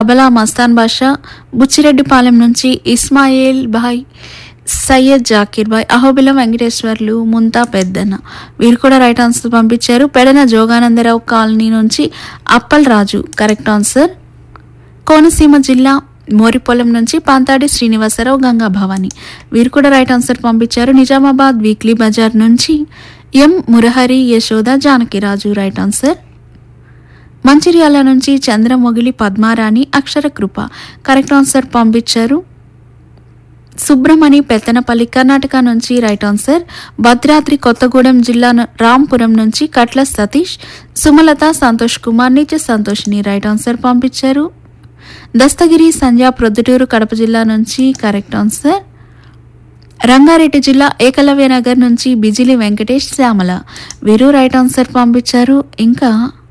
తబలా మస్తాన్ బాషా బుచ్చిరెడ్డిపాలెం నుంచి ఇస్మాయిల్ భాయ్ సయ్యద్ జాకీర్ భాయ్ అహోబిలం వెంకటేశ్వర్లు ముంతా పెద్దన్న వీరు కూడా రైట్ ఆన్సర్ పంపించారు పెడన జోగానందరావు కాలనీ నుంచి అప్పల్ రాజు కరెక్ట్ ఆన్సర్ కోనసీమ జిల్లా మోరిపొలం నుంచి పాంతాడి శ్రీనివాసరావు గంగా భవాని వీరు కూడా రైట్ ఆన్సర్ పంపించారు నిజామాబాద్ వీక్లీ బజార్ నుంచి M Murahari Yashoda Janakiraju right answer Mancherial నుంచి చంద్రమొగిలి పద్మారాణి అక్షర కృప కరెక్ట్ ఆన్సర్ పంపించారు సుబ్రమణి పెత్తనపల్లి కర్ణాటక నుంచి రైట్ ఆన్సర్ భద్రాద్రి కొత్తగూడెం జిల్లా ను- రాంపురం నుంచి కట్ల సతీష్ సుమలత సంతోష్ కుమార్ నిత్య సంతోష్ని రైట్ ఆన్సర్ పంపించారు దస్తగిరి సంధ్య ప్రొద్దుటూరు కడప జిల్లా నుంచి కరెక్ట్ ఆన్సర్ రంగారెడ్డి జిల్లా ఏకలవ్య నగర్ నుంచి బిజిలి వెంకటేష్ శ్యామల వీరు రైట్ ఆన్సర్ పంపించారు ఇంకా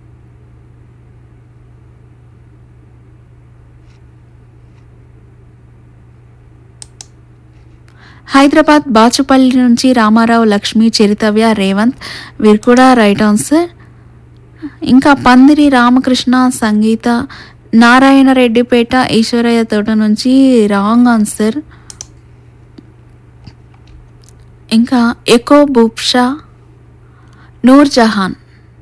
హైదరాబాద్ బాచుపల్లి నుంచి రామారావు లక్ష్మి చరితవ్య రేవంత్ వీరు కూడా రైట్ ఆన్సర్ ఇంకా పందిరి రామకృష్ణ సంగీత నారాయణ రెడ్డిపేట ఈశ్వరయ్య తోట నుంచి రాంగ్ ఆన్సర్ ఇంకా ఎకో బుప్షా నూర్ జహాన్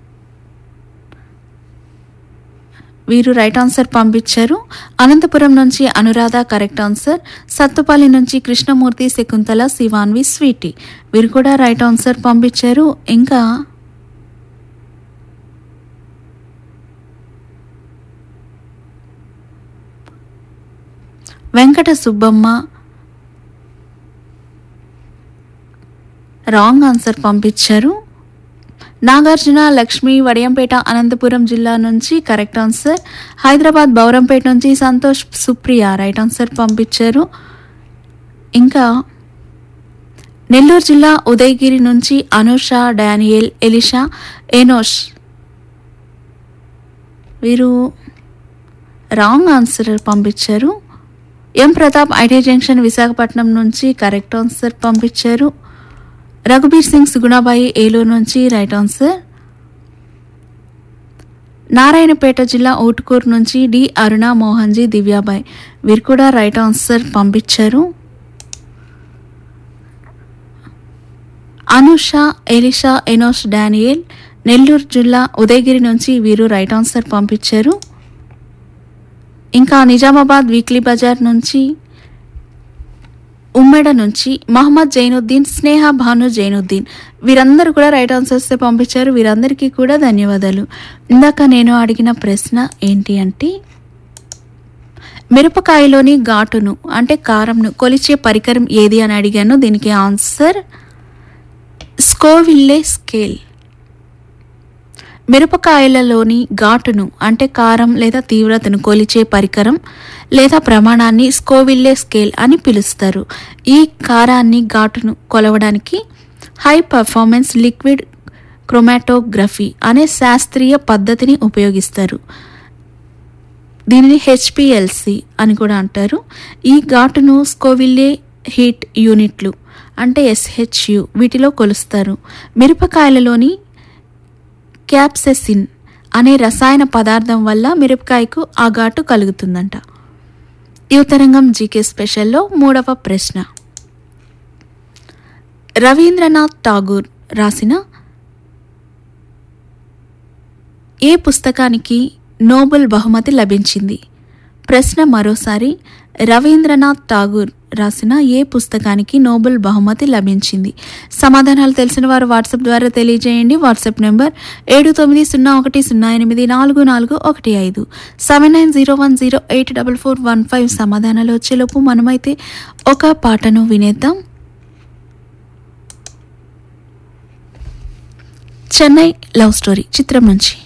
వీరు రైట్ ఆన్సర్ పంపించారు అనంతపురం నుంచి అనురాధ కరెక్ట్ ఆన్సర్ సత్తుపల్లి నుంచి కృష్ణమూర్తి శకుంతల శివాన్వి స్వీటీ వీరు కూడా రైట్ ఆన్సర్ పంపించారు ఇంకా వెంకట సుబ్బమ్మ రాంగ్ ఆన్సర్ పంపించారు నాగార్జున లక్ష్మి వడియంపేట అనంతపురం జిల్లా నుంచి కరెక్ట్ ఆన్సర్ హైదరాబాద్ బౌరంపేట నుంచి సంతోష్ సుప్రియ రైట్ ఆన్సర్ పంపించారు ఇంకా నెల్లూరు జిల్లా ఉదయగిరి నుంచి అనుష డానియల్ ఎలిషా ఎనోష్ వీరు రాంగ్ ఆన్సర్ పంపించారు M Pratap IT junction Visakhapatnam నుంచి కరెక్ట్ ఆన్సర్ పంపించారు రఘుబీర్ సింగ్ సుగుణాబాయి ఏలూరు నుంచి రైట్ ఆన్సర్ నారాయణపేట జిల్లా ఓటుకూరు నుంచి డి అరుణ మోహన్జీ దివ్యాబాయ్ వీరు కూడా రైట్ ఆన్సర్ పంపించారు Anusha Elisha Enosh Daniel Nellore జిల్లా ఉదయగిరి నుంచి వీరు రైట్ ఆన్సర్ పంపించారు ఇంకా నిజామాబాద్ వీక్లీ బజార్ నుంచి ఉమ్మెడ నుంచి మహమ్మద్ జైనుద్దీన్ స్నేహ భాను జైనుద్దీన్ వీరందరూ కూడా రైట్ ఆన్సర్స్ పంపించారు వీరందరికీ కూడా ధన్యవాదాలు ఇందాక నేను అడిగిన ప్రశ్న ఏంటి అంటే మిరపకాయలోని ఘాటును అంటే కారంను కొలిచే పరికరం ఏది అని అడిగాను దీనికి ఆన్సర్ స్కోవిల్లే స్కేల్ మిరపకాయలలోని ఘాటును అంటే కారం లేదా తీవ్రతను కొలిచే పరికరం లేదా ప్రమాణాన్ని స్కోవిల్లే స్కేల్ అని పిలుస్తారు ఈ కారాన్ని ఘాటును కొలవడానికి హై పర్ఫార్మెన్స్ లిక్విడ్ క్రోమాటోగ్రఫీ అనే శాస్త్రీయ పద్ధతిని ఉపయోగిస్తారు దీనిని హెచ్పిఎల్సి అని కూడా అంటారు ఈ ఘాటును స్కోవిల్లే హీట్ యూనిట్లు అంటే ఎస్హెచ్యు వీటిలో కొలుస్తారు మిరపకాయలలోని క్యాప్సెసిన్ అనే రసాయన పదార్థం వల్ల మిరపకాయకు ఆ ఘాటు కలుగుతుందంట యువతరంగం జీకే స్పెషల్లో మూడవ ప్రశ్న రవీంద్రనాథ్ ఠాగూర్ రాసిన ఏ పుస్తకానికి నోబెల్ బహుమతి లభించింది ప్రశ్న మరోసారి రవీంద్రనాథ్ ఠాగూర్ రాసిన ఏ పుస్తకానికి నోబెల్ బహుమతి లభించింది సమాధానాలు తెలిసిన వారు వాట్సాప్ ద్వారా తెలియజేయండి వాట్సాప్ నెంబర్ ఏడు తొమ్మిది సున్నా ఒకటి సున్నా ఎనిమిది నాలుగు నాలుగు ఒకటి ఐదు seven nine zero one zero eight double four one five సమాధానాలు వచ్చేలోపు మనమైతే ఒక పాటను వినేద్దాం చెన్నై లవ్ స్టోరీ చిత్రం నుంచి